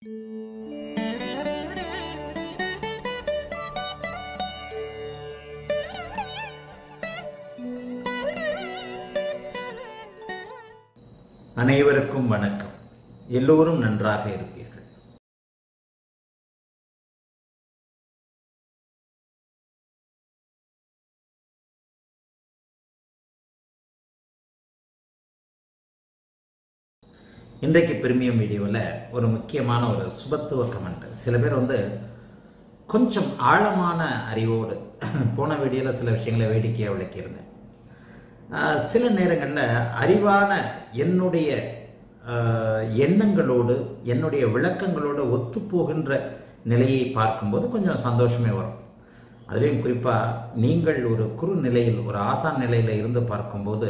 அனைவருக்கும் வணக்கம் எல்லோரும் நன்றாக இருப்பீர்கள் இன்றைக்கு பிரிமியம் வீடியோவில் ஒரு முக்கியமான ஒரு சுபத்துவ கமெண்ட் சில பேர் வந்து கொஞ்சம் ஆழமான அறிவோடு போன வீடியோவில் சில விஷயங்களை வேடிக்கையாக விளக்கியிருந்தேன் ஆஹ் சில நேரங்களில் அறிவான என்னுடைய ஆஹ் எண்ணங்களோடு என்னுடைய விளக்கங்களோடு ஒத்துப்போகின்ற நிலையை பார்க்கும்போது கொஞ்சம் சந்தோஷமே வரும் அதுலேயும் குறிப்பாக நீங்கள் ஒரு குறு நிலையில் ஒரு ஆசான் நிலையில் இருந்து பார்க்கும்போது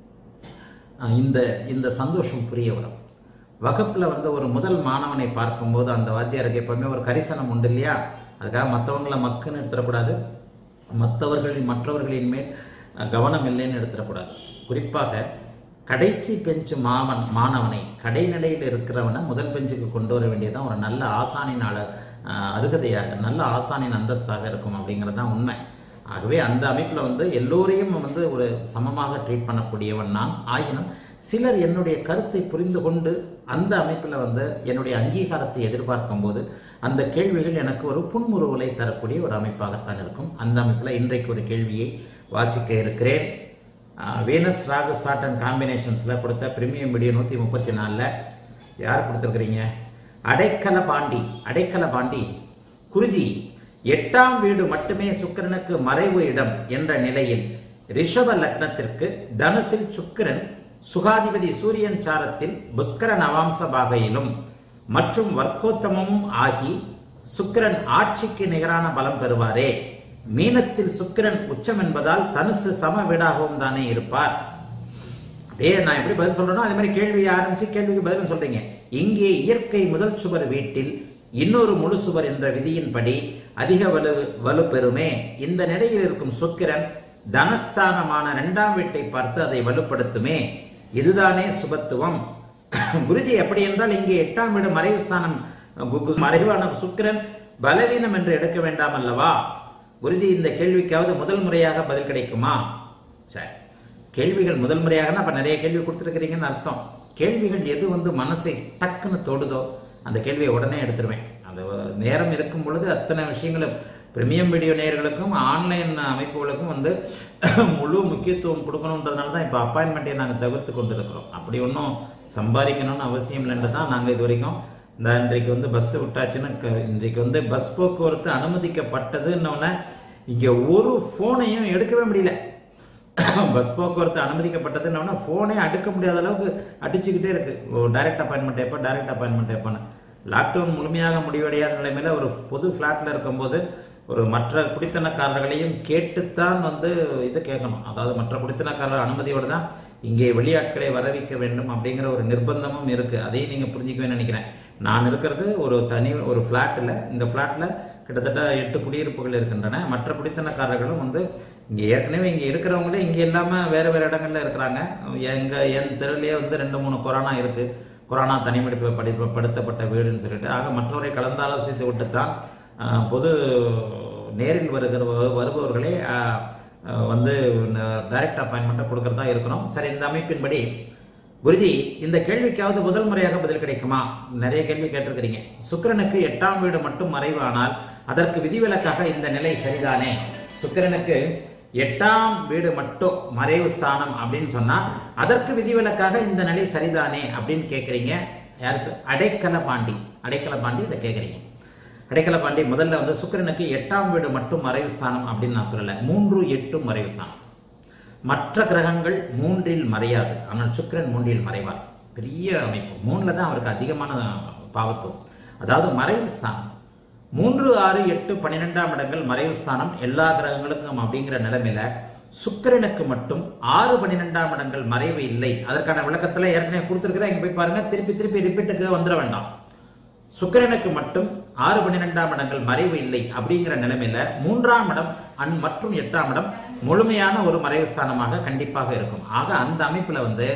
ஆஹ் இந்த இந்த சந்தோஷம் புரிய வரும் வகுப்பில் வந்து ஒரு முதல் மாணவனை பார்க்கும்போது அந்த வாத்தியாருக்கு எப்பவுமே ஒரு கரிசனம் உண்டு இல்லையா அதுக்காக மற்றவங்கள மக்குன்னு எடுத்துடக்கூடாது மற்றவர்களின் மற்றவர்களின் மேல் அஹ், கவனம் இல்லைன்னு எடுத்துடக்கூடாது குறிப்பாக கடைசி பெஞ்சு மாவன் மாணவனை கடைநிலையில் இருக்கிறவனை முதல் பெஞ்சுக்கு கொண்டு வர வேண்டியதுதான் ஒரு நல்ல ஆசானின் அள அஹ், அருகதையாக நல்ல ஆசானின் அந்தஸ்தாக இருக்கும் அப்படிங்கிறது தான் உண்மை ஆகவே அந்த அமைப்பில் வந்து எல்லோரையும் வந்து ஒரு சமமாக ட்ரீட் பண்ணக்கூடியவன் நான் ஆயினும் சிலர் என்னுடைய கருத்தை புரிந்து கொண்டு அந்த அமைப்பில் வந்து என்னுடைய அங்கீகாரத்தை எதிர்பார்க்கும் போது அந்த கேள்விகள் எனக்கு ஒரு புன்முறுவலை தரக்கூடிய ஒரு அமைப்பாகத்தான் இருக்கும் அந்த அமைப்பில் இன்றைக்கு ஒரு கேள்வியை வாசிக்க இருக்கிறேன் ஆஹ், வீனஸ் ராகு சாட் அண்ட் காம்பினேஷன்ஸில் கொடுத்த பிரீமியம் வீடியோ நூற்றி முப்பத்தி நாலில் யார் கொடுத்துருக்குறீங்க அடைக்கல பாண்டி அடைக்கல பாண்டி குருஜி எட்டாம் வீடு மட்டுமே சுக்கிரனுக்கு மறைவு இடம் என்ற நிலையில் ரிஷப லக்னத்திற்கு தனுசில் சுக்கிரன் சுகாதிபதி சூரியன் சாரத்தில் புஷ்கர நவாம்ச பாகையிலும் மற்றும் வர்க்கோத்தமமும் ஆகி சுக்கிரன் ஆட்சிக்கு நிகரான பலம் பெறுவாரே மீனத்தில் சுக்கிரன் உச்சம் என்பதால் தனுசு சம வீடாகவும் தானே இருப்பார் அப்படியே நான் எப்படி பதில் சொல்றேனோ அதே மாதிரி கேள்வியை ஆரம்பிச்சு கேள்விக்கு பதிலும் சொல்றீங்க இங்கே இயற்கை முதல் சுவர் வீட்டில் இன்னொரு முழு சுவர் என்ற விதியின்படி அதிக வலு வலு பெறுமே இந்த நிலையில் இருக்கும் சுக்கிரன் தனஸ்தானமான இரண்டாம் வீட்டை பார்த்து அதை வலுப்படுத்துமே இதுதானே சுபத்துவம் குருஜி எப்படி என்றால் இங்கே எட்டாம் வீடு மறைவு ஸ்தானம் கு- கு- மறைவான சுக்கிரன் பலவீனம் என்று எடுக்க வேண்டாம் அல்லவா குருஜி இந்த கேள்விக்காவது முதல் முறையாக பதில் கிடைக்குமா சரி கேள்விகள் முதல் முறையாகனா அப்ப நிறைய கேள்வி கொடுத்துருக்கிறீங்கன்னு அர்த்தம் கேள்விகள் எது வந்து மனசை டக்குன்னு தொடுதோ அந்த கேள்வியை உடனே எடுத்துருவேன் அந்த நேரம் இருக்கும் பொழுது அத்தனை விஷயங்களும் பிரீமியம் வீடியோ நேயர்களுக்கும் ஆன்லைன் அமைப்புகளுக்கும் வந்து முழு முக்கியத்துவம் கொடுக்கணுன்றதுனால தான் இப்போ அப்பாயின்மெண்ட்டை நாங்கள் தவிர்த்து கொண்டு இருக்கிறோம் அப்படி ஒன்றும் சம்பாதிக்கணும்னு அவசியம் இல்லைன்னு தான் நாங்கள் இது வரைக்கும் இந்த இன்றைக்கு வந்து பஸ் விட்டாச்சுன்னா க- இன்றைக்கு வந்து பஸ் போக்குவரத்து அனுமதிக்கப்பட்டதுன்னொன்னே இங்கே ஒரு ஃபோனையும் எடுக்கவே முடியல பஸ் போக்குவரத்து அனுமதிக்கப்பட்டதுன்னா ஃபோனே அடுக்க முடியாத அளவுக்கு அடிச்சுக்கிட்டே இருக்கு டைரக்ட் அப்பாயின்மெண்ட் எப்போ டைரக்ட் அப்பாயின்மெண்ட் எப்போன்னு லாக்டவுன் முழுமையாக முடிவடையாத நிலைமையில ஒரு பொது ஃப்ளாட்ல இருக்கும்போது ஒரு மற்ற குடித்தனக்காரர்களையும் கேட்டுத்தான் வந்து இது கேட்கணும் அதாவது மற்ற குடித்தனக்காரர் அனுமதியோடு தான் இங்கே வெளியாட்களை வரவைக்க வேண்டும் அப்படிங்கிற ஒரு நிர்பந்தமும் இருக்கு அதையும் நீங்க புரிஞ்சுக்கவே நினைக்கிறேன் நான் இருக்கிறது ஒரு தனி ஒரு ஃப்ளாட்டில் இந்த ஃப்ளாட்ல கிட்டத்தட்ட எட்டு குடியிருப்புகள் இருக்கின்றன மற்ற குடித்தனக்காரர்களும் வந்து இங்கே ஏற்கனவே இங்கே இருக்கிறவங்களே இங்கே இல்லாமல் வேறு வேறு இடங்கள்ல இருக்கிறாங்க எங்கள் என் தெருவிலேயே வந்து ரெண்டு மூணு கொரோனா இருக்கு கொரோனா தனிமைப்பு படிப்பு படுத்தப்பட்ட வீடுன்னு சொல்லிட்டு ஆக மற்றவரை கலந்தாலோசித்து விட்டு தான் ஆஹ், பொது நேரில் வருகிற வருபவர்களே ஆஹ், ஆஹ், வந்து டைரக்ட் அப்பாயின்மெண்ட்டை கொடுக்கறதா இருக்கணும் சரி இந்த அமைப்பின்படி குருஜி இந்த கேள்விக்காவது முதல் முறையாக பதில் கிடைக்குமா நிறைய கேள்வி கேட்டிருக்கிறீங்க சுக்கிரனுக்கு எட்டாம் வீடு மட்டும் மறைவானால் அதற்கு விதிவிலக்காக இந்த நிலை சரிதானே சுக்கிரனுக்கு எட்டாம் வீடு மட்டும் மறைவு ஸ்தானம் அப்படின்னு சொன்னா அதற்கு விதிவிலக்காக இந்த நிலை சரிதானே அப்படின்னு கேட்குறீங்க யாருக்கு அடைக்கல பாண்டி அடைக்கல பாண்டி இதை கேட்குறீங்க அடைக்கல பாண்டி முதல்ல வந்து சுக்கிரனுக்கு எட்டாம் வீடு மட்டும் மறைவு ஸ்தானம் அப்படின்னு நான் சொல்லலை மூன்று எட்டும் மறைவு ஸ்தானம் மற்ற கிரகங்கள் மூன்றில் மறையாது ஆனால் சுக்கிரன் மூன்றில் மறைவார் பெரிய அமைப்பு மூணுல தான் அவருக்கு அதிகமான பாவத்துவம் அதாவது மறைவு ஸ்தானம் மூன்று ஆறு எட்டு பன்னிரெண்டாம் இடங்கள் மறைவு ஸ்தானம் எல்லா கிரகங்களுக்கும் அப்படிங்கிற நிலைமையில சுக்கிரனுக்கு மட்டும் ஆறு பன்னிரெண்டாம் இடங்கள் மறைவு இல்லை அதற்கான விளக்கத்துல ஏற்கனவே கொடுத்துருக்கிறேன் இங்க போய் பாருங்க திருப்பி திருப்பி ரிப்பீட்டுக்கு வந்துட வேண்டாம் சுக்கிரனுக்கு மட்டும் ஆறு பன்னிரெண்டாம் இடங்கள் மறைவு இல்லை அப்படிங்கிற நிலைமையில மூன்றாம் இடம் அன் மற்றும் எட்டாம் இடம் முழுமையான ஒரு மறைவு ஸ்தானமாக கண்டிப்பாக இருக்கும் ஆக அந்த அமைப்புல வந்து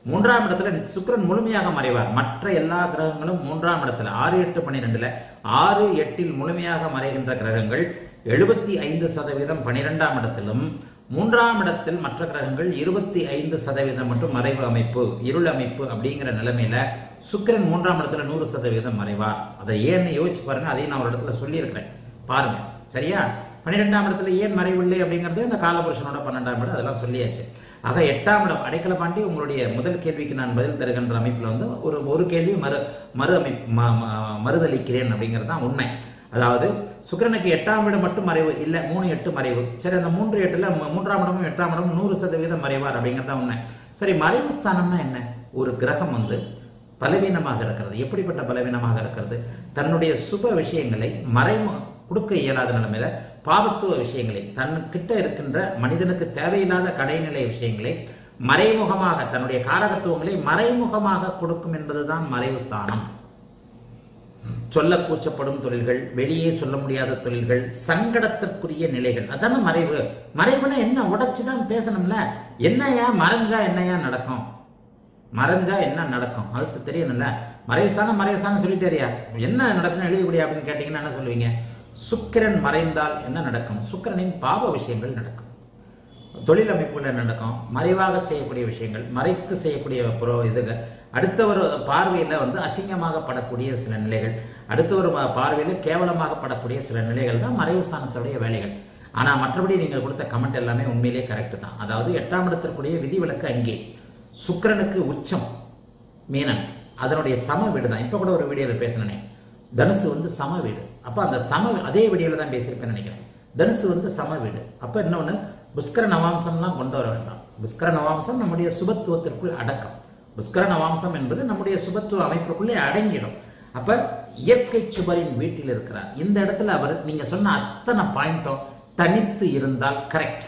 மூன்றாம் இடத்துல சுக்கிரன் முழுமையாக மறைவார் மற்ற எல்லா கிரகங்களும் மூன்றாம் இடத்துல ஆறு எட்டு பன்னிரெண்டுல ஆறு எட்டில் முழுமையாக மறைகின்ற கிரகங்கள் எழுபத்தி ஐந்து சதவீதம் பனிரெண்டாம் இடத்திலும் மூன்றாம் இடத்தில் மற்ற கிரகங்கள் இருபத்தி ஐந்து சதவீதம் மட்டும் மறைவு அமைப்பு இருள் அமைப்பு அப்படிங்கிற நிலைமையில சுக்கிரன் மூன்றாம் இடத்துல நூறு சதவீதம் மறைவார் அதை ஏன்னு யோசிச்சு பாருங்க அதையும் நான் ஒரு இடத்துல சொல்லியிருக்கிறேன் பாருங்க சரியா பன்னிரெண்டாம் இடத்துல ஏன் மறைவில்லை அப்படிங்கிறது இந்த காலபுருஷனோட பன்னெண்டாம் இடம் அதெல்லாம் சொல்லியாச்சு ஆக எட்டாம் இடம் அடைக்கல பாண்டி உங்களுடைய முதல் கேள்விக்கு நான் பதில் தருகின்ற அமைப்பில் வந்து ஒரு ஒரு கேள்வி மறு மறு அமைப்பு ம- ம- மறுதளிக்கிறேன் அப்படிங்கிறது தான் உண்மை அதாவது சுக்கிரனுக்கு எட்டாம் இடம் மட்டும் மறைவு இல்லை மூணு எட்டு மறைவு சரி அந்த மூன்று எட்டுல மு- மூன்றாம் இடமும் எட்டாம் இடமும் நூறு சதவீதம் மறைவார் அப்படிங்கிறது தான் உண்மை சரி மறைவு ஸ்தானம்னா என்ன ஒரு கிரகம் வந்து பலவீனமாக இருக்கிறது எப்படிப்பட்ட பலவீனமாக இருக்கிறது தன்னுடைய சுப விஷயங்களை மறைமு கொடுக்க இயலாத நிலைமையில பாவத்துவ விஷயங்களை தன்கிட்ட இருக்கின்ற மனிதனுக்கு தேவையில்லாத கடைநிலை விஷயங்களை மறைமுகமாக தன்னுடைய காரகத்துவங்களை மறைமுகமாக கொடுக்கும் என்பதுதான் மறைவு ஸ்தானம் சொல்ல கூச்சப்படும் தொழில்கள் வெளியே சொல்ல முடியாத தொழில்கள் சங்கடத்திற்குரிய நிலைகள் அதான மறைவு மறைவுனா என்ன உடைச்சு தான் பேசணும்ல என்னையா மறைஞ்சா என்னையா நடக்கும் மறைஞ்சா என்ன நடக்கும் அது தெரியணும்ல மறைவுசான மறைவுசான சொல்லிட்டேரியா என்ன நடக்கும் எழுதிக்கூடிய அப்படின்னு கேட்டீங்கன்னா என்ன சொல்லுவீங்க சுக்கிரன் மறைந்தால் என்ன நடக்கும் சுக்கிரனின் பாவ விஷயங்கள் நடக்கும் தொழில் அமைப்புல என்ன நடக்கும் மறைவாக செய்யக்கூடிய விஷயங்கள் மறைத்து செய்யக்கூடிய புற இதுகள் அடுத்த ஒரு பார்வையில வந்து அசிங்கமாக படக்கூடிய சில நிலைகள் அடுத்த ஒரு பா- பார்வையில கேவலமாக படக்கூடிய சில நிலைகள் தான் மறைவு ஸ்தானத்துடைய வேலைகள் ஆனா மற்றபடி நீங்கள் கொடுத்த கமெண்ட் எல்லாமே உண்மையிலேயே கரெக்ட் தான் அதாவது எட்டாம் இடத்திற்குரிய விதிவிலக்கு அங்கே சுக்கிரனுக்கு உச்சம் மீனன் அதனுடைய சம வீடு தான் இப்போ கூட ஒரு வீடியோவில் பேசினேனே தனுசு வந்து சம வீடு அப்போ அந்த சம அதே வீடியோவில் தான் பேசியிருப்பேன்னு நினைக்கிறேன் தனுசு வந்து சம வீடு அப்போ இன்னொன்று புஷ்கர நவாம்சம்லாம் கொண்டு வர வேண்டாம் புஷ்கர நவாம்சம் நம்முடைய சுபத்துவத்திற்குள் அடக்கம் புஷ்கர நவாம்சம் என்பது நம்முடைய சுபத்துவ அமைப்புக்குள்ளே அடங்கிடும் அப்ப இயற்கை சுபரின் வீட்டில் இருக்கிறார் இந்த இடத்துல அவர் நீங்க சொன்ன அத்தனை பாயிண்டும் தனித்து இருந்தால் கரெக்ட்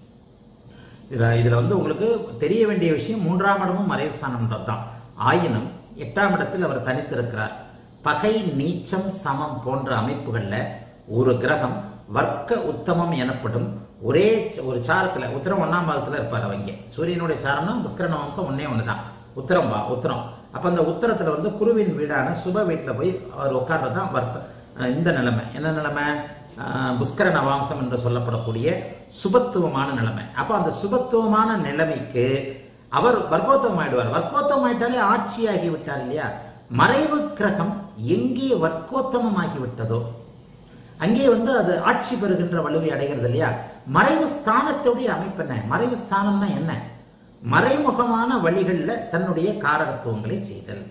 இதுல இதுல வந்து உங்களுக்கு தெரிய வேண்டிய விஷயம் மூன்றாம் இடமும் மறைவு ஸ்தானம்ன்றது தான் ஆயினும் எட்டாம் இடத்தில் அவர் தனித்திருக்கிறார் பகை நீச்சம் சமம் போன்ற அமைப்புகள்ல ஒரு கிரகம் வர்க்க உத்தமம் எனப்படும் ஒரே ச- ஒரு சாரத்துல உத்தரம் ஒண்ணாம் பாகத்துல இருப்பார் அவங்க சூரியனுடைய சாரம்னா புஷ்கரண வம்சம் ஒன்னே ஒண்ணுதான் உத்தரம் பா உத்தரம் அப்ப அந்த உத்தரத்துல வந்து குருவின் வீடான சுப வீட்டுல போய் அவர் உட்கார்றது தான் வர்க்க அஹ் இந்த நிலைமை என்ன நிலைமை ஆஹ் புஷ்கர நவாம்சம் என்று சொல்லப்படக்கூடிய சுபத்துவமான நிலைமை அப்ப அந்த சுபத்துவமான நிலைமைக்கு அவர் வர்க்கோத்தமம் ஆயிடுவார் வர்க்கோத்தமம் ஆயிட்டாலே ஆட்சியாகி விட்டார் இல்லையா மறைவு கிரகம் எங்கே வர்க்கோத்தமம் ஆகிவிட்டதோ அங்கே வந்து அது ஆட்சி பெறுகின்ற வலுவை அடைகிறது இல்லையா மறைவு ஸ்தானத்துடைய அமைப்பு என்ன மறைவு ஸ்தானம்னா என்ன மறைமுகமான வழிகள்ல தன்னுடைய காரகத்துவங்களை செய்தல்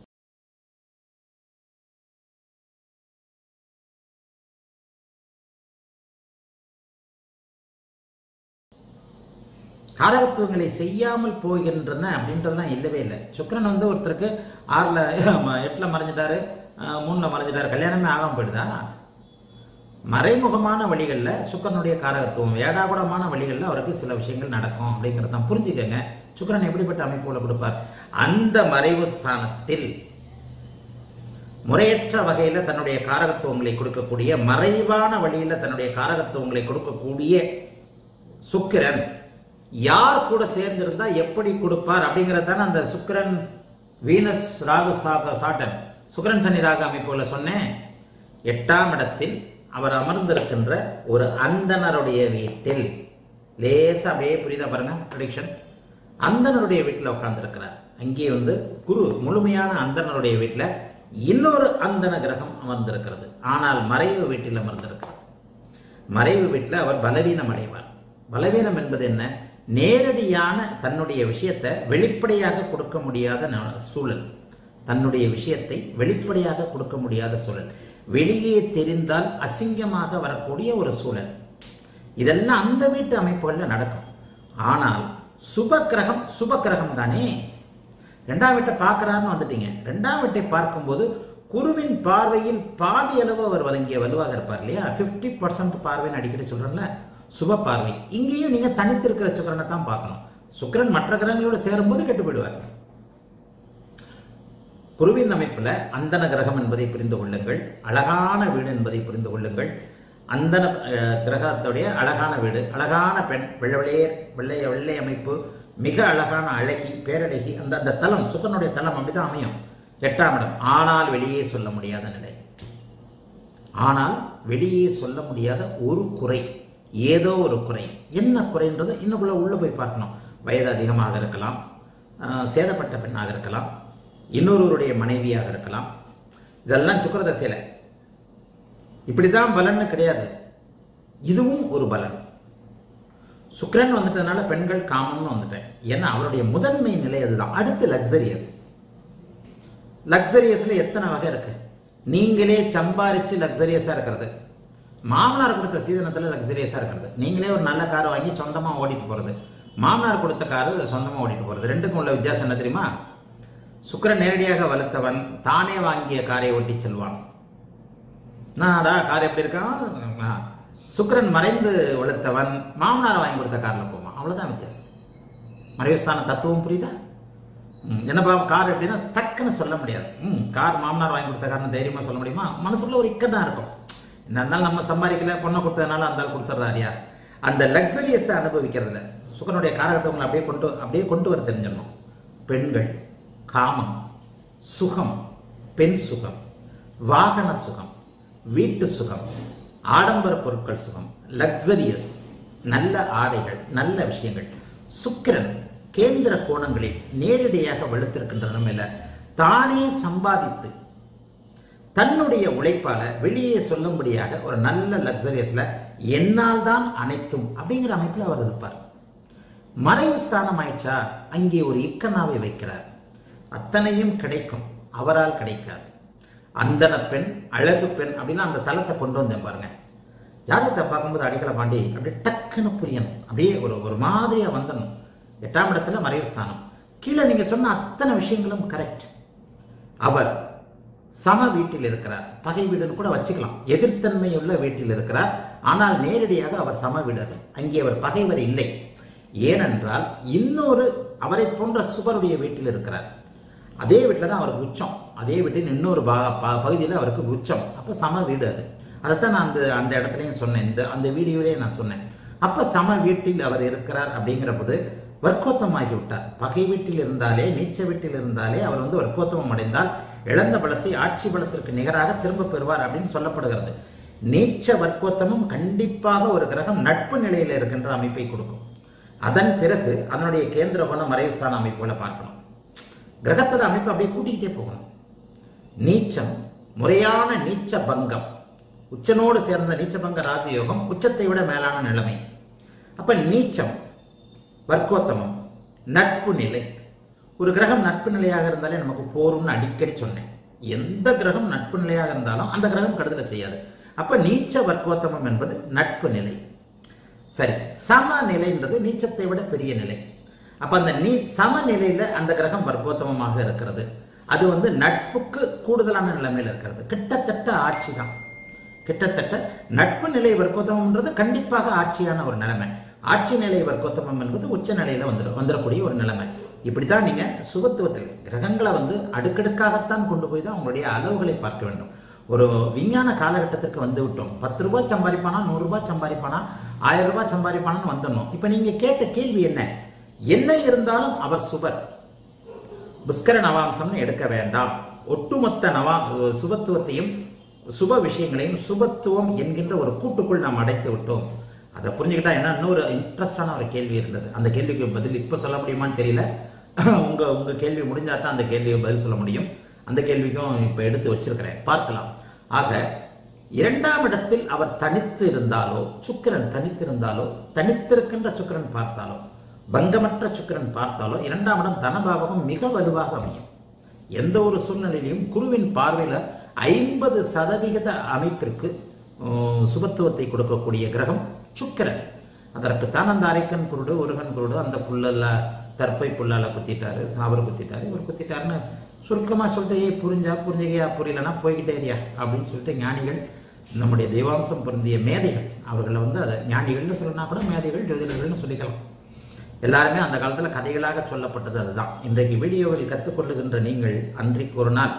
காரகத்துவங்களை செய்யாமல் போகின்றன அப்படின்றதுலாம் இல்லவே இல்லை சுக்கிரன் வந்து ஒருத்தருக்கு ஆறுல ஆமா, எட்டுல மறைஞ்சிட்டாரு அஹ், மூணுல மறைஞ்சிட்டாரு கல்யாணமே ஆகாம போயிடுதா மறைமுகமான வழிகள்ல சுக்கிரனுடைய காரகத்துவம் ஏடாகுடமான வழிகள்ல அவருக்கு சில விஷயங்கள் நடக்கும் அப்படிங்கறத புரிஞ்சுக்கங்க சுக்கிரன் எப்படிப்பட்ட அமைப்புகளை கொடுப்பார் அந்த மறைவு ஸ்தானத்தில் முறையற்ற வகையில தன்னுடைய காரகத்துவங்களை கொடுக்கக்கூடிய மறைவான வழியில தன்னுடைய காரகத்துவங்களை கொடுக்கக்கூடிய சுக்கிரன் யார் கூட சேர்ந்திருந்தா எப்படி கொடுப்பார் அப்படிங்கிறது தானே அந்த சுக்கிரன் வீனஸ் ராகு சாக சாட்டன் சுக்கிரன் சனி ராகு அமைப்புல சொன்னேன் எட்டாம் இடத்தில் அவர் அமர்ந்திருக்கின்ற ஒரு அந்தணருடைய வீட்டில் லேசா அப்படியே புரியுதா பாருங்க ப்ரிடிக்ஷன் அந்தணருடைய வீட்டில் உட்கார்ந்திருக்கிறார் அங்கே வந்து குரு முழுமையான அந்தணருடைய வீட்டில் இன்னொரு அந்தன கிரகம் அமர்ந்திருக்கிறது ஆனால் மறைவு வீட்டில் அமர்ந்திருக்கிறது மறைவு வீட்டில் அவர் பலவீனம் அடைவார் பலவீனம் என்பது என்ன நேரடியான தன்னுடைய விஷயத்தை வெளிப்படையாக கொடுக்க முடியாத ந- சூழல் தன்னுடைய விஷயத்தை வெளிப்படையாக கொடுக்க முடியாத சூழல் வெளியே தெரிந்தால் அசிங்கமாக வரக்கூடிய ஒரு சூழல் இதெல்லாம் அந்த வீட்டு அமைப்புகள்ல நடக்கும் ஆனால் சுப கிரகம் சுப கிரகம் தானே ரெண்டாம் வீட்டை பார்க்கறாருன்னு வந்துட்டீங்க ரெண்டாம் வீட்டை பார்க்கும்போது குருவின் பார்வையில் பாதி அளவு அவர் வழங்கிய வலுவாக இருப்பார் இல்லையா 50% பர்சன்ட் பார்வைன்னு அடிக்கடி சொல்றேன்ல சுப பார்வை இங்கேயும் நீங்க தனித்திருக்கிற சுக்கிரனை தான் பார்க்கணும் சுக்கிரன் மற்ற கிரகங்களோட சேரும்போது கெட்டு போயிடுவார் குருவின் அமைப்புல அந்தன கிரகம் என்பதை புரிந்து கொள்ளுங்கள் அழகான வீடு என்பதை புரிந்து கொள்ளுங்கள் அந்தன அஹ், கிரகத்துடைய அழகான வீடு அழகான பெண் வெள்ளை வெள்ளையர் வெள்ளை வெள்ளை அமைப்பு மிக அழகான அழகி பேரழகி அந்த அந்த தலம் சுக்கரனுடைய தலம் அப்படிதான் அமையும் எட்டாம் இடம் ஆனால் வெளியே சொல்ல முடியாத நிலை ஆனால் வெளியே சொல்ல முடியாத ஒரு குறை ஏதோ ஒரு குறை என்ன குறைன்றது இன்னுக்குள்ள உள்ள போய் பார்க்கணும் வயது அதிகமாக இருக்கலாம் ஆஹ் சேதப்பட்ட பெண்ணாக இருக்கலாம் இன்னொருவருடைய மனைவியாக இருக்கலாம் இதெல்லாம் சுக்கரதசையில் இப்படிதான் பலன்னு கிடையாது இதுவும் ஒரு பலன் சுக்கிரன் வந்துட்டதுனால பெண்கள் காமம்னு வந்துட்டேன் ஏன்னா அவருடைய முதன்மை நிலை அதுதான் அடுத்து லக்ஸரியஸ் லக்ஸரியஸ்ல எத்தனை வகை இருக்கு நீங்களே சம்பாரிச்சு லக்ஸரியஸா இருக்கிறது மாமனார் கொடுத்த சீதனத்துல லக்ஸரியஸா இருக்கிறது நீங்களே ஒரு நல்ல கார் வாங்கி சொந்தமா ஓடிட்டு போறது மாமனார் கொடுத்த காரு சொந்தமா ஓடிட்டு போறது ரெண்டுக்கும் உள்ள வித்தியாசம் என்ன தெரியுமா சுக்கிரன் நேரடியாக வளர்த்தவன் தானே வாங்கிய காரை ஓட்டி செல்வான் நாடா கார் எப்படி இருக்கான் ஆ. சுக்கிரன் மறைந்து வளர்த்தவன் மாமனார் வாங்கி கொடுத்த கார்ல போவான் அவ்வளவுதான் வித்தியாசம் மறைவுஸ்தான தத்துவம் புரியுதா ம், என்னப்பா கார் எப்படின்னா டக்குன்னு சொல்ல முடியாது ம் கார் மாமனார் வாங்கி கொடுத்த காரணம் தைரியமா சொல்ல முடியுமா மனசுக்குள்ள ஒரு இக்கதான் இருக்கும் என்ன இருந்தாலும் நம்ம சம்பாதிக்கல பொண்ணை கொடுத்ததுனால அந்த ஆள் கொடுத்துட்றாரியா அந்த லக்ஸரியஸை அனுபவிக்கிறதுல சுக்கரனுடைய காரகத்தை உங்களை அப்படியே கொண்டு அப்படியே கொண்டு வர தெரிஞ்சிடணும் பெண்கள் காமம் சுகம் பெண் சுகம் வாகன சுகம் வீட்டு சுகம் ஆடம்பர பொருட்கள் சுகம் லக்ஸரியஸ் நல்ல ஆடைகள் நல்ல விஷயங்கள் சுக்கிரன் கேந்திர கோணங்களில் நேரடியாக வெளுத்திருக்கின்ற நிலைமையில தானே சம்பாதித்து தன்னுடைய உழைப்பால வெளியே சொல்லும்படியாக ஒரு நல்ல லக்ஸரியஸ்ல என்னால் தான் அனைத்தும் அப்படிங்கிற அமைப்பில் அவர் இருப்பார் மறைவு ஸ்தானம் ஆயிடுச்சா அங்கே ஒரு இக்கனாவை வைக்கிறார் அத்தனையும் கிடைக்கும் அவரால் கிடைக்காது அந்தன பெண் அழகு பெண் அப்படின்னு அந்த தளத்தை கொண்டு வந்தேன் பாருங்க ஜாதகத்தை பார்க்கும்போது அடிக்கல பாண்டி அப்படியே டக்குன்னு புரியணும் அப்படியே ஒரு ஒரு மாதிரியா வந்துடணும் எட்டாம் இடத்துல மறைவு ஸ்தானம் கீழே நீங்க சொன்ன அத்தனை விஷயங்களும் கரெக்ட் அவர் சம வீட்டில் இருக்கிறார் பகை வீடுன்னு கூட வச்சுக்கலாம் எதிர்த்தன்மை உள்ள வீட்டில் இருக்கிறார் ஆனால் நேரடியாக அவர் சம வீடு அது அங்கே அவர் பகைவர் இல்லை ஏனென்றால் இன்னொரு அவரை போன்ற சுபருடைய வீட்டில் இருக்கிறார் அதே வீட்டில் தான் அவருக்கு உச்சம் அதே வீட்டின் இன்னொரு பா ப- பகுதியில் அவருக்கு உச்சம் அப்போ சம வீடு அது அதைத்தான் நான் அந்த அந்த இடத்துலையும் சொன்னேன் இந்த அந்த வீடியோவிலேயே நான் சொன்னேன் அப்போ சம வீட்டில் அவர் இருக்கிறார் அப்படிங்கிற போது வர்க்கோத்தமாகி விட்டார் பகை வீட்டில் இருந்தாலே நீச்ச வீட்டில் இருந்தாலே அவர் வந்து வர்க்கோத்தமம் அடைந்தால் இழந்த பலத்தை ஆட்சி பலத்திற்கு நிகராக திரும்ப பெறுவார் அப்படின்னு சொல்லப்படுகிறது நீச்ச வர்க்கோத்தமம் கண்டிப்பாக ஒரு கிரகம் நட்பு நிலையில் இருக்கின்ற அமைப்பை கொடுக்கும் அதன் பிறகு அதனுடைய கேந்திர குண மறைவுஸ்தான அமைப்புகளை பார்க்கணும் கிரகத்தோட அமைப்பு அப்படியே கூட்டிக்கிட்டே போகணும் நீச்சம் முறையான நீச்ச பங்கம் உச்சனோடு சேர்ந்த நீச்சபங்க ராஜயோகம் உச்சத்தை விட மேலான நிலைமை அப்ப நீச்சம் வர்க்கோத்தமம் நட்பு நிலை ஒரு கிரகம் நட்பு நிலையாக இருந்தாலே நமக்கு போரும்னு அடிக்கடி சொன்னேன் எந்த கிரகம் நட்பு நிலையாக இருந்தாலும் அந்த கிரகம் கடுதலை செய்யாது அப்ப நீச்ச வர்க்கோத்தமம் என்பது நட்பு நிலை சரி சமநிலைன்றது நீச்சத்தை விட பெரிய நிலை அப்ப அந்த நீ சமநிலையில அந்த கிரகம் வர்க்கோத்தமமாக இருக்கிறது அது வந்து நட்புக்கு கூடுதலான நிலைமையில இருக்கிறது கிட்டத்தட்ட ஆட்சி தான் கிட்டத்தட்ட நட்பு நிலை வர்க்கோத்தமம்ன்றது கண்டிப்பாக ஆட்சியான ஒரு நிலைமை ஆட்சி நிலை வர்க்கோத்தமம் என்பது உச்ச நிலையில வந்துடும் வந்துடக்கூடிய ஒரு நிலைமை இப்படித்தான் நீங்க சுபத்துவத்தில் கிரகங்களை வந்து அடுக்கடுக்காகத்தான் கொண்டு போய் தான் உங்களுடைய அளவுகளை பார்க்க வேண்டும் ஒரு விஞ்ஞான காலகட்டத்திற்கு வந்து விட்டோம் பத்து ரூபாய் சம்பாதிப்பானா நூறு ரூபாய் சம்பாதிப்பானா ஆயிரம் ரூபாய் சம்பாதிப்பானான்னு வந்துடணும் இப்ப நீங்க கேட்ட கேள்வி என்ன என்ன இருந்தாலும் அவர் சுபர் புஷ்கர நவாம்சம்னு எடுக்க வேண்டாம் ஒட்டுமொத்த நவா சுபத்துவத்தையும் சுப விஷயங்களையும் சுபத்துவம் என்கின்ற ஒரு கூட்டுக்குள் நாம் அடைத்து விட்டோம் அதை புரிஞ்சுக்கிட்டா என்ன இன்னொரு இன்ட்ரெஸ்டான ஒரு கேள்வி இருந்தது அந்த கேள்விக்கு பதில் இப்ப சொல்ல முடியுமான்னு தெரியல உங்க உங்க கேள்வி முடிஞ்சா தான் அந்த கேள்விக்கு பதில் சொல்ல முடியும் அந்த கேள்விக்கும் இப்ப எடுத்து வச்சிருக்கிறேன் பார்க்கலாம் ஆக இரண்டாம் இடத்தில் அவர் தனித்து இருந்தாலோ சுக்கிரன் தனித்து இருந்தாலோ தனித்திருக்கின்ற சுக்கிரன் பார்த்தாலோ பங்கமற்ற சுக்கிரன் பார்த்தாலோ இரண்டாம் இடம் தனபாவகம் மிக வலுவாக அமையும் எந்த ஒரு சூழ்நிலையிலும் குருவின் பார்வையில ஐம்பது சதவிகித அமைப்பிற்கு உம், சுபத்துவத்தை கொடுக்கக்கூடிய கிரகம் சுக்கிரன் அதற்குத்தான் அந்த அரைக்கன் குருடு ஒருகன் குருடு அந்த புல்லல்ல தற்பை புல்லால குத்திட்டாரு அவர் குத்திட்டாரு இவர் குத்திட்டாருன்னு சுருக்கமா சொல்லிட்டு ஏய் புரிஞ்சா புரிஞ்சுகையா புரியலன்னா போய்கிட்டே இருயா அப்படின்னு சொல்லிட்டு ஞானிகள் நம்முடைய தெய்வாம்சம் பொருந்திய மேதைகள் அவர்களை வந்து அதை ஞானிகள்னு சொல்லனா கூட மேதைகள் ஜோதிடர்கள்னு சொல்லிக்கலாம் எல்லாருமே அந்த காலத்துல கதைகளாக சொல்லப்பட்டது அதுதான் இன்றைக்கு வீடியோவில் கற்றுக்கொள்ளுகின்ற நீங்கள் அன்றைக்கு ஒரு நாள்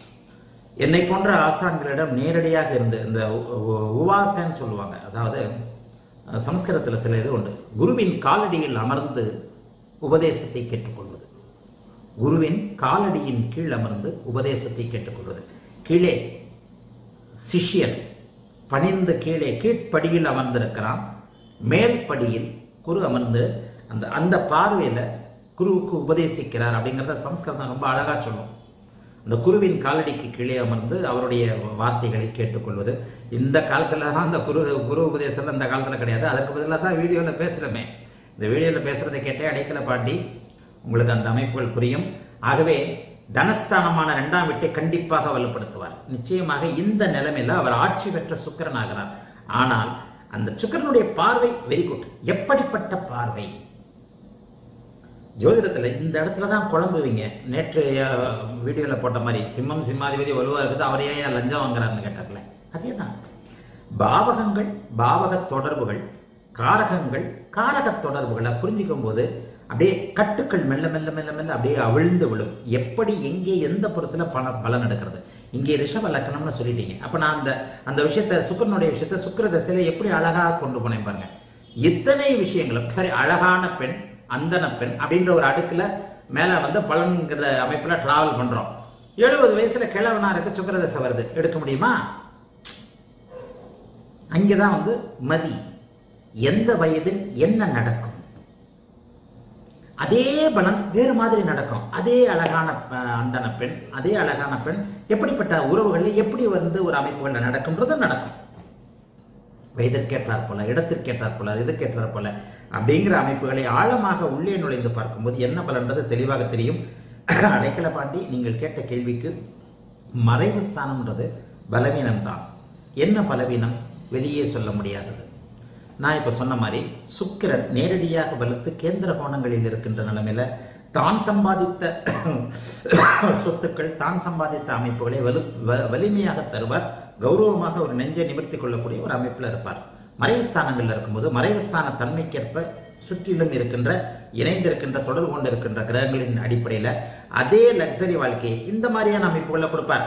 என்னை போன்ற ஆசான்களிடம் நேரடியாக இருந்து இந்த உ- உ- உவாசன்னு சொல்லுவாங்க அதாவது அஹ், சமஸ்கிருதத்துல சில இது உண்டு குருவின் காலடியில் அமர்ந்து உபதேசத்தை கேட்டுக்கொள்வது குருவின் காலடியின் கீழ் அமர்ந்து உபதேசத்தை கேட்டுக்கொள்வது கீழே சிஷ்யன் பணிந்து கீழே கீழ்ப்படியில் அமர்ந்திருக்கிறான் மேல் படியில் குரு அமர்ந்து அந்த அந்த பார்வையில் குருவுக்கு உபதேசிக்கிறார் அப்படிங்கிறத சம்ஸ்கிருதம் ரொம்ப அழகா சொல்லும் அந்த குருவின் காலடிக்கு கீழே அமர்ந்து அவருடைய வார்த்தைகளை கேட்டுக்கொள்வது இந்த காலத்துல தான் அந்த குரு குரு உபதேசம் அந்த காலத்துல கிடையாது அதற்கு பதிலாக தான் வீடியோவில் பேசுகிறோமே இந்த வீடியோவில் பேசுறதை கேட்டே அடைக்கல பாட்டி உங்களுக்கு அந்த அமைப்புகள் புரியும் ஆகவே தனஸ்தானமான இரண்டாம் வீட்டை கண்டிப்பாக வலுப்படுத்துவார் நிச்சயமாக இந்த நிலைமையில அவர் ஆட்சி பெற்ற சுக்கிரன் ஆகிறார் ஆனால் அந்த சுக்கிரனுடைய பார்வை வெரி குட் எப்படிப்பட்ட பார்வை ஜோதிடத்துல இந்த இடத்துல தான் குழம்புவீங்க நேற்று வீடியோல போட்ட மாதிரி சிம்மம் சிம்மாதிபதி வலுவா இருக்குது அவரே ஏன் லஞ்சம் வாங்குறாருன்னு கேட்டார்ல அதே தான் பாவகங்கள் பாவக தொடர்புகள் காரகங்கள் காரக தொடர்புகளை புரிஞ்சுக்கும் போது அப்படியே கட்டுக்கள் மெல்ல மெல்ல மெல்ல மெல்ல அப்படியே அவிழ்ந்து விழும் எப்படி எங்கே எந்த புறத்துல பல பலன் எடுக்கிறது இங்கே ரிஷப லக்கணம்னு சொல்லிட்டீங்க அப்ப நான் அந்த அந்த விஷயத்த சுக்கரனுடைய விஷயத்த சுக்கிர தசையில எப்படி அழகா கொண்டு போனேன் பாருங்க இத்தனை விஷயங்களும் சரி அழகான பெண் அந்தன பெண் அப்படின்ற ஒரு அடுக்குல மேல வந்து பலன்கிற அமைப்புல டிராவல் பண்றோம் எழுபது வயசுல கிழவனா இருக்கு சுக்கிர தசை வருது எடுக்க முடியுமா அங்கேதான் வந்து மதி எந்த வயதில் என்ன நடக்கும் அதே பலன் வேறு மாதிரி நடக்கும் அதே அழகான அஹ், அந்தன பெண் அதே அழகான பெண் எப்படிப்பட்ட உறவுகள்ல எப்படி வந்து ஒரு அமைப்புகள்ல நடக்கும்ன்றது நடக்கும் வயதிற்கேற்றாற் போல இடத்திற்கேற்றாற் போல இதற்கேற்றாற் போல அப்படிங்கிற அமைப்புகளை ஆழமாக உள்ளே நுழைந்து பார்க்கும்போது என்ன பலன்றது தெளிவாக தெரியும் அடைக்கல பாண்டி நீங்கள் கேட்ட கேள்விக்கு மறைவு ஸ்தானம்ன்றது பலவீனம்தான் என்ன பலவீனம் வெளியே சொல்ல முடியாதது நான் இப்ப சொன்ன மாதிரி சுக்கிரன் நேரடியாக வலுத்து கேந்திர கோணங்களில் இருக்கின்ற நிலைமையில தான் சம்பாதித்த சொத்துக்கள் தான் சம்பாதித்த அமைப்புகளை வலு வ- வலிமையாக தருவார் கௌரவமாக ஒரு நெஞ்சை நிமிர்த்தி கொள்ளக்கூடிய ஒரு அமைப்புல இருப்பார் மறைவு ஸ்தானங்கள்ல இருக்கும்போது மறைவு ஸ்தான தன்மைக்கேற்ப சுற்றிலும் இருக்கின்ற இணைந்திருக்கின்ற தொடர்பு கொண்டு இருக்கின்ற கிரகங்களின் அடிப்படையில அதே லக்ஸரி வாழ்க்கையை இந்த மாதிரியான அமைப்புகளை கொடுப்பார்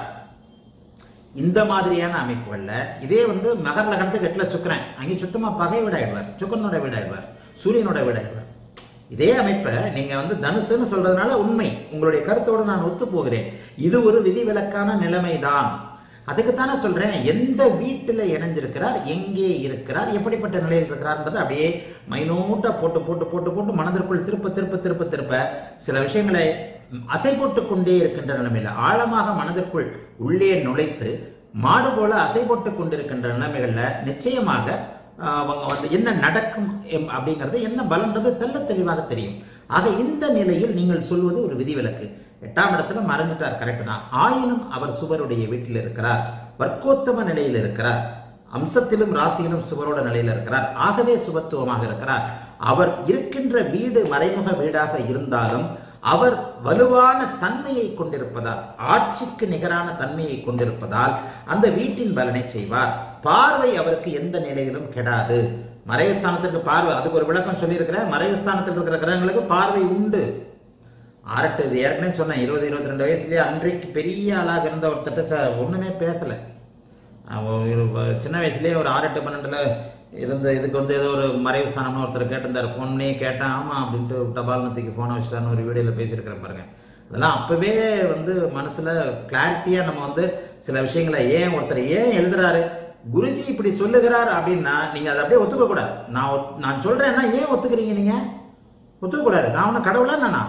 இந்த மாதிரியான அமைப்புகள்ல இதே வந்து மகர லக்னத்துக்கு எட்டுல சுக்கரன் அங்கே சுத்தமா பகை வீடாயிடுவார் சுக்கரனோட வீடாயிடுவார் சூரியனோட வீடாயிடுவார் இதே அமைப்பை நீங்க வந்து தனுசுன்னு சொல்றதுனால உண்மை உங்களுடைய கருத்தோடு நான் ஒத்து போகிறேன் இது ஒரு விதிவிலக்கான நிலைமைதான் அதுக்குத்தானே சொல்றேன் எந்த வீட்டுல இணைஞ்சிருக்கிறார் எங்கே இருக்கிறார் எப்படிப்பட்ட நிலையில் இருக்கிறார்ன்றது அப்படியே மைனூட்டா போட்டு போட்டு போட்டு போட்டு மனதிற்குள் திருப்ப திருப்ப திருப்ப திருப்ப சில விஷயங்களை அசை போட்டுக் கொண்டே இருக்கின்ற நிலைமையில ஆழமாக மனதிற்குள் உள்ளே நுழைத்து மாடு போல அசை போட்டுக் கொண்டிருக்கின்ற நிலைமைகள்ல நிச்சயமாக ஆஹ், அவங்க வந்து என்ன நடக்கும் எம்- அப்படிங்கிறது என்ன பலன்றது தெள்ள தெளிவாக தெரியும் ஆக இந்த நிலையில் நீங்கள் சொல்வது ஒரு விதிவிலக்கு எட்டாம் இடத்துல மறைஞ்சிட்டார் கரெக்ட் தான் ஆயினும் அவர் சுவருடைய வீட்டில் இருக்கிறார் வர்க்கோத்தம நிலையில் இருக்கிறார் அம்சத்திலும் ராசியிலும் சுவரோட நிலையில் இருக்கிறார் ஆகவே சுபத்துவமாக இருக்கிறார் அவர் இருக்கின்ற வீடு மறைமுக வீடாக இருந்தாலும் அவர் வலுவான தன்மையை கொண்டிருப்பதால் ஆட்சிக்கு நிகரான தன்மையை கொண்டிருப்பதால் அந்த வீட்டின் பலனை செய்வார் பார்வை அவருக்கு எந்த நிலையிலும் கெடாது மறைவு ஸ்தானத்துக்கு பார்வை அதுக்கு ஒரு விளக்கம் சொல்லியிருக்கிறேன் மறைவு ஸ்தானத்தில் இருக்கிற கிரகங்களுக்கு பார்வை உண்டு ஆரட்டு இது ஏற்கனவே சொன்னேன் இருபது இருபத்தி ரெண்டு வயசுலயே அன்றைக்கு பெரிய ஆளாக இருந்த ஒருத்தட்ட ச- ஒண்ணுமே பேசல அவன் ஒரு வ- சின்ன வயசுலயே ஒரு ஆறு எட்டு பன்னெண்டுல இருந்த இதுக்கு வந்து ஏதோ ஒரு மறைவு ஸ்தானம்னு ஒருத்தர் கேட்டிருந்தார் ஃபோன் பண்ணி கேட்டேன் ஆமா அப்படின்ட்டு டபால் நத்திக்கு போன வச்சுட்டான்னு ஒரு வீடியோல பேசியிருக்கிறேன் பாருங்க அதெல்லாம் அப்பவே வந்து மனசுல கிளாரிட்டியா நம்ம வந்து சில விஷயங்களை ஏன் ஒருத்தர் ஏன் எழுதுறாரு குருஜி இப்படி சொல்லுகிறார் அப்படின்னா நீங்க அதை அப்படியே ஒத்துக்க கூடாது நான் ஒத்- நான் சொல்றேன்னா ஏன் ஒத்துக்கிறீங்க நீங்க ஒத்துக்க கூடாது நான் ஒன்னும் கடவுளா நானா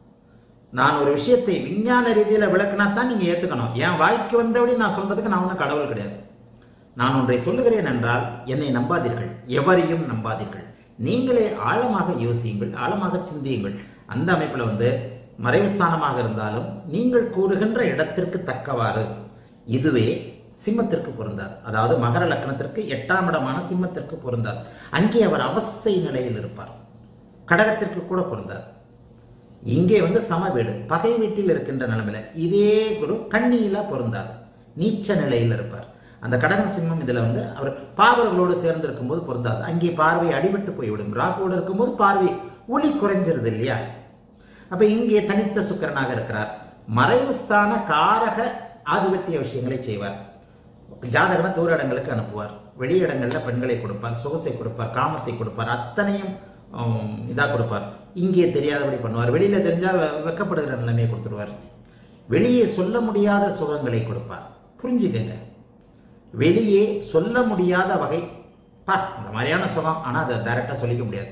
நான் ஒரு விஷயத்தை விஞ்ஞான ரீதியில விளக்குனா தான் நீங்க ஏத்துக்கணும் என் வாய்க்கு வந்தபடி நான் சொல்றதுக்கு நான் ஒன்றும் கடவுள் கிடையாது நான் ஒன்றை சொல்லுகிறேன் என்றால் என்னை நம்பாதீர்கள் எவரையும் நம்பாதீர்கள் நீங்களே ஆழமாக யோசியுங்கள் ஆழமாக சிந்தியுங்கள் அந்த அமைப்புல வந்து மறைவுஸ்தானமாக இருந்தாலும் நீங்கள் கூறுகின்ற இடத்திற்கு தக்கவாறு இதுவே சிம்மத்திற்கு பொருந்தார் அதாவது மகர லக்னத்திற்கு எட்டாம் இடமான சிம்மத்திற்கு பொருந்தார் அங்கே அவர் அவஸ்தை நிலையில் இருப்பார் கடகத்திற்கு கூட பொருந்தார் இங்கே வந்து சம வீடு பகை வீட்டில் இருக்கின்ற நிலைமையில இதே குரு கண்ணியில பொருந்தார் நீச்ச நிலையில் இருப்பார் அந்த கடகம் சிம்மம் இதுல வந்து அவர் பாவர்களோடு சேர்ந்து இருக்கும்போது பொருந்தாது அங்கே பார்வை அடிபட்டு போய்விடும் ராகுவோடு இருக்கும்போது பார்வை ஒளி குறைஞ்சிருது இல்லையா அப்ப இங்கே தனித்த சுக்கிரனாக இருக்கிறார் மறைவு ஸ்தான காரக ஆதிபத்திய விஷயங்களை செய்வார் ஜாதகனை தூர இடங்களுக்கு அனுப்புவார் வெளியிடங்கள்ல பெண்களை கொடுப்பார் சொகுசை கொடுப்பார் காமத்தை கொடுப்பார் அத்தனையும் இதாக கொடுப்பார் இங்கே தெரியாதபடி பண்ணுவார் வெளியில தெரிஞ்சா வெ- வெட்கப்படுகிற நிலைமையை கொடுத்துருவார் வெளியே சொல்ல முடியாத சுகங்களை கொடுப்பார் புரிஞ்சுக்கங்க வெளியே சொல்ல முடியாத வகை பா இந்த மாதிரியான சுகம் ஆனா அதை டைரக்டா சொல்லிக்க முடியாது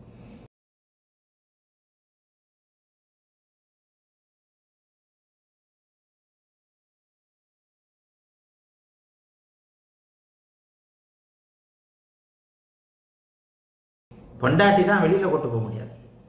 பொண்டாட்டி தான் வெளியில கொண்டு போக முடியாது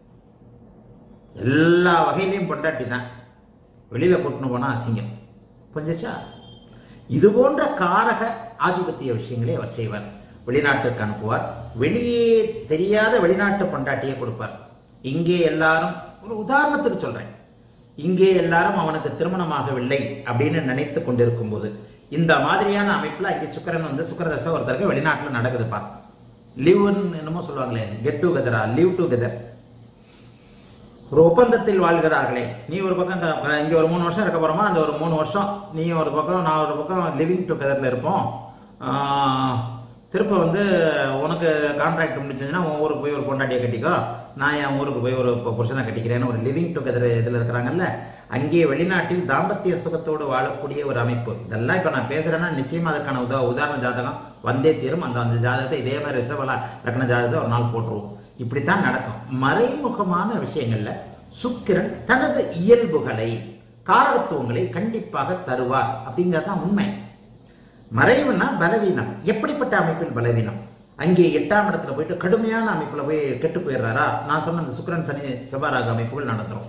எல்லா வகையிலையும் பொண்டாட்டி தான் வெளியில கொட்டுன்னு போனா அசிங்கம் புரிஞ்சுச்சா இது போன்ற காரக ஆதிபத்திய விஷயங்களை அவர் செய்வார் வெளிநாட்டுக்கு அனுப்புவார் வெளியே தெரியாத வெளிநாட்டு பொண்டாட்டியை கொடுப்பார் இங்கே எல்லாரும் ஒரு உதாரணத்துக்கு சொல்றேன் இங்கே எல்லாரும் அவனுக்கு திருமணமாகவில்லை அப்படின்னு நினைத்து கொண்டிருக்கும் போது இந்த மாதிரியான அமைப்புல இங்கே சுக்கரன் வந்து சுக்கரதசை ஒருத்தருக்கு வெளிநாட்டுல நடக்குதுப்பா லிவ்னு என்னமோ சொல்லுவாங்களே கெட் டுகெதரா லிவ் டுகெதர் ஒரு ஒப்பந்தத்தில் வாழ்கிறார்களே நீ ஒரு பக்கம் க- இங்க ஒரு மூணு வருஷம் இருக்க போறோமா அந்த ஒரு மூணு வருஷம் நீ ஒரு பக்கம் நான் ஒரு பக்கம் லிவிங் டுகெதர்ல இருப்போம் ஆஹ், திருப்ப வந்து உனக்கு கான்ட்ராக்ட் முடிச்சதுன்னா உன் ஊருக்கு போய் ஒரு பொண்டாட்டியை கட்டிக்கோ நான் என் ஊருக்கு போய் ஒரு பு- புருஷனை கட்டிக்கிறேன்னு ஒரு லிவிங் டுகெதர் இதில் இருக்கிறாங்கல்ல அங்கே வெளிநாட்டில் தாம்பத்திய சுகத்தோடு வாழக்கூடிய ஒரு அமைப்பு இதெல்லாம் இப்போ நான் பேசுறேன்னா நிச்சயமா அதற்கான உதா உதாரண ஜாதகம் வந்தே தீரும் அந்த அந்த ஜாதகத்தை இதே மாதிரி ரிஷபலா லக்ன ஜாதகத்தை ஒரு நாள் போட்டுருவோம் இப்படித்தான் நடக்கும் மறைமுகமான விஷயங்கள்ல சுக்கிரன் தனது இயல்புகளை காரகத்துவங்களை கண்டிப்பாக தருவார் அப்படிங்கிறது தான் உண்மை மறைவுனா பலவீனம் எப்படிப்பட்ட அமைப்பில் பலவீனம் அங்கே எட்டாம் இடத்துல போயிட்டு கடுமையான அமைப்புல போய் கெட்டு போயிடுறாரா நான் சொன்ன அந்த சுக்கிரன் சனி செவ்வாறாக அமைப்புகள் நடத்துறோம்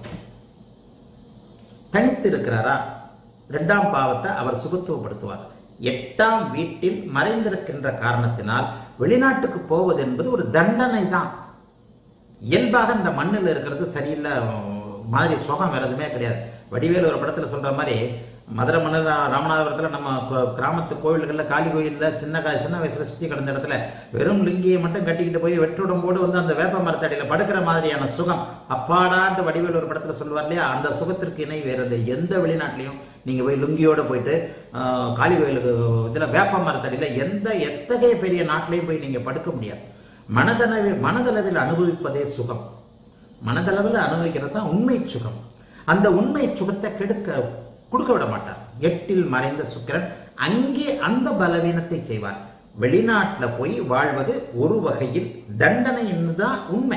தனித்து இருக்கிறாரா இரண்டாம் பாவத்தை அவர் சுகத்துவப்படுத்துவார் எட்டாம் வீட்டில் மறைந்திருக்கின்ற காரணத்தினால் வெளிநாட்டுக்கு போவது என்பது ஒரு தண்டனை தான் இயல்பாக இந்த மண்ணில் இருக்கிறது சரியில்லை மாதிரி சுகம் வேற எதுவுமே கிடையாது வடிவேலு ஒரு படத்துல சொல்ற மாதிரி மதுரை மன்னர் ராமநாதபுரத்துல நம்ம கோ- கிராமத்து கோவில்கள்ல காளி கோயில்ல சின்ன கா- சின்ன வயசுல சுத்தி கிடந்த இடத்துல வெறும் லுங்கியை மட்டும் கட்டிக்கிட்டு போய் வெற்றுடம்போடு வந்து அந்த வேப்ப மரத்தடியில படுக்கிற மாதிரியான சுகம் அப்பாடான்ட்டு வடிவேலு ஒரு படத்துல சொல்லுவார் இல்லையா அந்த சுகத்திற்கு இணை வேற எது- எந்த வெளிநாட்டிலையும் நீங்க போய் லுங்கியோட போயிட்டு ஆஹ், காளி கோயிலுக்கு இதுல வேப்ப மரத்தடியில எந்த எத்தகைய பெரிய நாட்டிலையும் போய் நீங்க படுக்க முடியாது மனதளவில் மனதளவில் அனுபவிப்பதே சுகம் மனதளவில் அனுபவிக்கிறது தான் உண்மை சுகம் அந்த உண்மை சுகத்தை கெடுக்க கொடுக்க விட மாட்டார் எட்டில் மறைந்த சுக்கிரன் அங்கே அந்த பலவீனத்தை செய்வார் வெளிநாட்டுல போய் வாழ்வது ஒரு வகையில் தண்டனை தான் உண்மை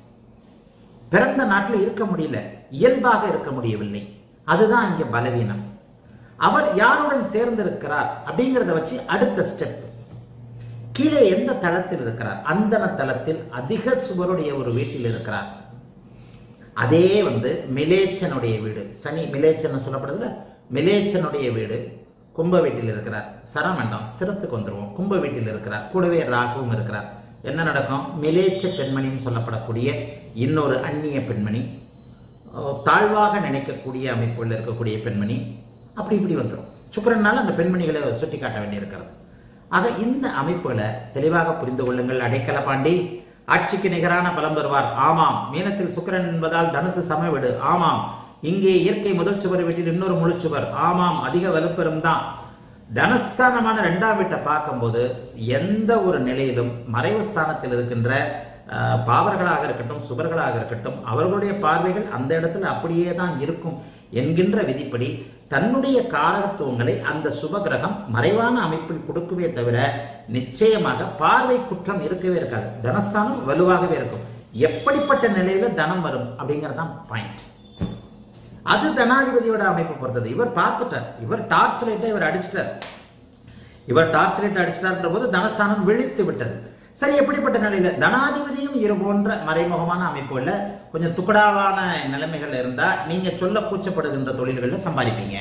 பிறந்த நாட்டில் இருக்க முடியல இயல்பாக இருக்க முடியவில்லை அதுதான் இங்க பலவீனம் அவர் யாருடன் சேர்ந்திருக்கிறார் அப்படிங்கிறத வச்சு அடுத்த ஸ்டெப் கீழே எந்த தளத்தில் இருக்கிறார் அந்தன தளத்தில் அதிக சுவருடைய ஒரு வீட்டில் இருக்கிறார் அதே வந்து மிலேச்சனுடைய வீடு சனி மிலேச்சன் சொல்லப்படுதுல மிலேச்சனுடைய வீடு கும்ப வீட்டில் இருக்கிறார் சரம் வேண்டாம் ஸ்திரத்துக்கு வந்துருவோம் கும்ப வீட்டில் இருக்கிறார் கூடவே ராகுவும் இருக்கிறார் என்ன நடக்கும் மிலேச்ச பெண்மணின்னு சொல்லப்படக்கூடிய இன்னொரு அந்நிய பெண்மணி அஹ், தாழ்வாக நினைக்கக்கூடிய அமைப்புள்ள இருக்கக்கூடிய பெண்மணி அப்படி இப்படி வந்துடும் சுக்கிரனால அந்த பெண்மணிகளை சுட்டி காட்ட வேண்டியிருக்கிறது ஆக இந்த அமைப்புகளை தெளிவாக புரிந்து கொள்ளுங்கள் அடைக்கல பாண்டி ஆட்சிக்கு நிகரான பலம் பெறுவார் ஆமாம் மீனத்தில் சுக்கிரன் என்பதால் தனுசு சமவீடு ஆமாம் இங்கே இயற்கை முதல் சுவர் வீட்டில் இன்னொரு முழு சுவர் ஆமாம் அதிக வலுப்பெறும் தான் தனஸ்தானமான இரண்டாம் வீட்டை பார்க்கும்போது எந்த ஒரு நிலையிலும் மறைவு ஸ்தானத்தில் இருக்கின்ற அஹ், பாவர்களாக இருக்கட்டும் சுபர்களாக இருக்கட்டும் அவர்களுடைய பார்வைகள் அந்த இடத்துல அப்படியே தான் இருக்கும் என்கின்ற விதிப்படி தன்னுடைய காரகத்துவங்களை அந்த சுபகிரகம் மறைவான அமைப்பில் கொடுக்கவே தவிர நிச்சயமாக பார்வை குற்றம் இருக்கவே இருக்காது தனஸ்தானம் வலுவாகவே இருக்கும் எப்படிப்பட்ட நிலையில தனம் வரும் அப்படிங்கிறது தான் பாயிண்ட் அது தனாதிபதியோட அமைப்பு பொறுத்தது இவர் பார்த்துட்டார் இவர் டார்ச் லைட்டை இவர் அடிச்சிட்டார் இவர் டார்ச் லைட் அடிச்சிட்டார்ன்ற போது தனஸ்தானம் விழித்து விட்டது சரி எப்படிப்பட்ட நிலையில தனாதிபதியும் இது போன்ற மறைமுகமான அமைப்புகள்ல கொஞ்சம் துக்கடாவான நிலைமைகள் இருந்தா நீங்க சொல்ல கூச்சப்படுகின்ற தொழில்கள்ல சம்பாதிப்பீங்க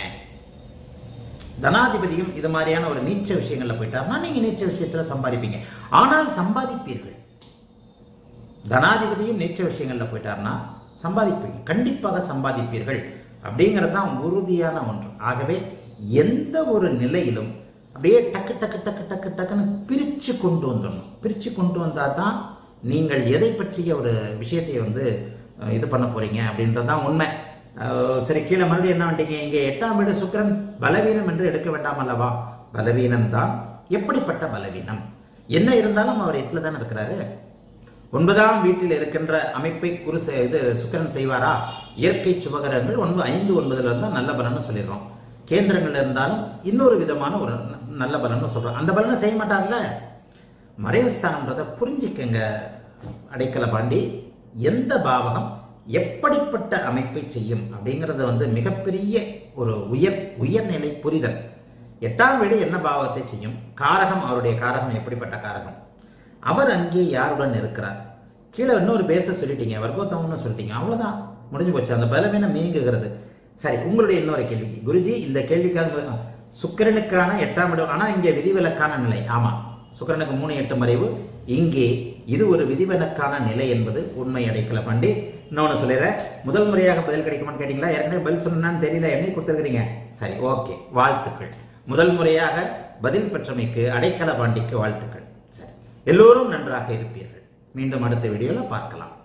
தனாதிபதியும் இது மாதிரியான ஒரு நீச்ச விஷயங்கள்ல போயிட்டாருன்னா நீங்க நீச்ச விஷயத்துல சம்பாதிப்பீங்க ஆனால் சம்பாதிப்பீர்கள் தனாதிபதியும் நீச்ச விஷயங்கள்ல போயிட்டாருன்னா சம்பாதிப்பீங்க கண்டிப்பாக சம்பாதிப்பீர்கள் அப்படிங்கிறது தான் உறுதியான ஒன்று ஆகவே எந்த ஒரு நிலையிலும் அப்படியே டக்கு டக்கு டக்கு டக்கு டக்குன்னு பிரிச்சு கொண்டு வந்துடணும் பிரிச்சு கொண்டு வந்தால் தான் நீங்கள் எதை பற்றிய ஒரு விஷயத்தை வந்து அஹ், இது பண்ண போறீங்க அப்படின்றது தான் உண்மை அஹ், சரி கீழே மறுபடியும் என்ன பண்ணிட்டீங்க இங்கே எட்டாம் வீடு சுக்கிரன் பலவீனம் என்று எடுக்க வேண்டாம் அல்லவா பலவீனம் தான் எப்படிப்பட்ட பலவீனம் என்ன இருந்தாலும் அவர் எட்டில் தானே இருக்கிறாரு ஒன்பதாம் வீட்டில் இருக்கின்ற அமைப்பை குரு செ- இது சுக்கிரன் செய்வாரா இயற்கை சுபகரங்கள் ஒன்பது ஐந்து ஒன்பதுல இருந்தா நல்ல பலன்னு சொல்லிடுறோம் கேந்திரங்கள்ல இருந்தாலும் இன்னொரு விதமான ஒரு ந- நல்ல பலன்னு சொல்றோம் அந்த பலனை செய்ய மாட்டார்ல மறைவு ஸ்தானம்ன்றதை புரிஞ்சுக்கங்க அடைக்கல பாண்டி எந்த பாவகம் எப்படிப்பட்ட அமைப்பை செய்யும் அப்படிங்கறது வந்து மிகப்பெரிய ஒரு உயர் உயர்நிலை புரிதல் எட்டாம் வீடு என்ன பாவகத்தை செய்யும் காரகம் அவருடைய காரகம் எப்படிப்பட்ட காரகம் அவர் அங்கே யாருடன் இருக்கிறார் கீழே இன்னொரு பேச சொல்லிட்டீங்க வர்க்கோத்தமம்னு சொல்லிட்டீங்க அவ்வளவுதான் முடிஞ்சு போச்சு அந்த பலவீனம் நீங்குகிறது சரி உங்களுடைய இன்னொரு கேள்வி குருஜி இந்த கேள்விக்காக சுக்கிரனுக்கான எட்டாம் இடம் ஆனா இங்கே விதிவிலக்கான நிலை ஆமா சுக்கிரனுக்கு மூணு எட்டு மறைவு இங்கே இது ஒரு விதிவிலக்கான நிலை என்பது உண்மை அடைக்கல பண்டி இன்னொன்னு சொல்லிடுறேன் முதல் முறையாக பதில் கிடைக்குமான்னு கேட்டீங்களா ஏற்கனவே பதில் சொன்னான்னு தெரியல என்னை கொடுத்துருக்கீங்க சரி ஓகே வாழ்த்துக்கள் முதல் முறையாக பதில் பெற்றமைக்கு அடைக்கல பாண்டிக்கு வாழ்த்துக்கள் சரி எல்லோரும் நன்றாக இருப்பீர்கள் மீண்டும் அடுத்த வீடியோல பார்க்கலாம்